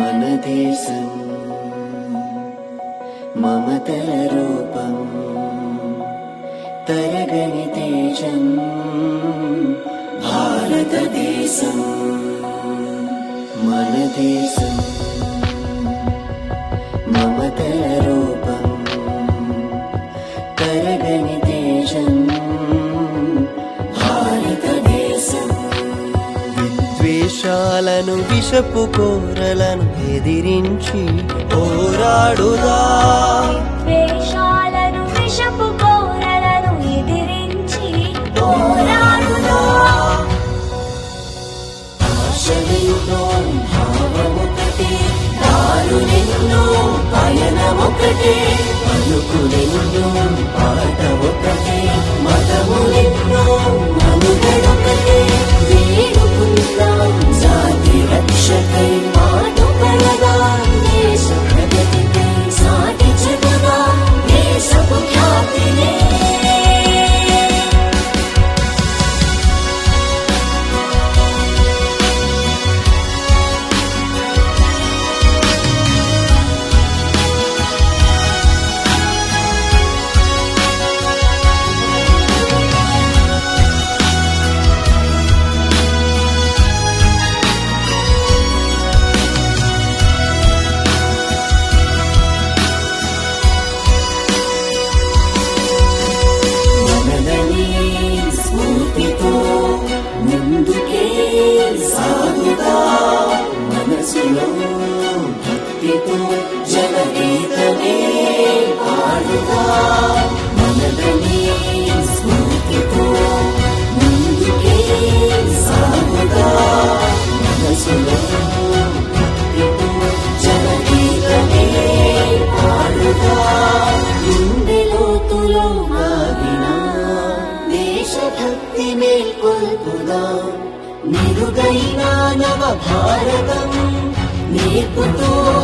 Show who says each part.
Speaker 1: మన దేశం మమతల రూపం తరగని తేజం భారతదేశం మన దేశం మమతల రూపం తరగని తేజం భారతదేశం విద్వేషాలను విషపు కోరలను ఎదిరించి పోరాడుదా
Speaker 2: ద్వేషాలను విషపు కోరలను ఎదిరించి పోరాడుదా
Speaker 1: ఆశలెన్నో భావమొకటే దారులెన్నో పయనమొకటే పలుకులెన్నో పాట ఒకటే మతములెన్నో మనుగడొకటే వేడుకుందాం జాతి రక్షకై
Speaker 2: పాటుపడగా దేశ ప్రగతికై సాటి చెబుదా దేశపు ఖ్యాతినే
Speaker 1: మనదని స్ఫూర్తితో ముందుకే సాగుదా మనసులో భక్తితో జనగీతమే పాడుదా మనదని స్ఫూర్తితో ముందుకే సాగుదా మనసులో భక్తితో జనగీతమే పాడుదా గుండె లోతులో ఆగిన దేశభక్తి మేల్కొల్పుదా మెరుగైన నవ భారతం నేర్పుతూ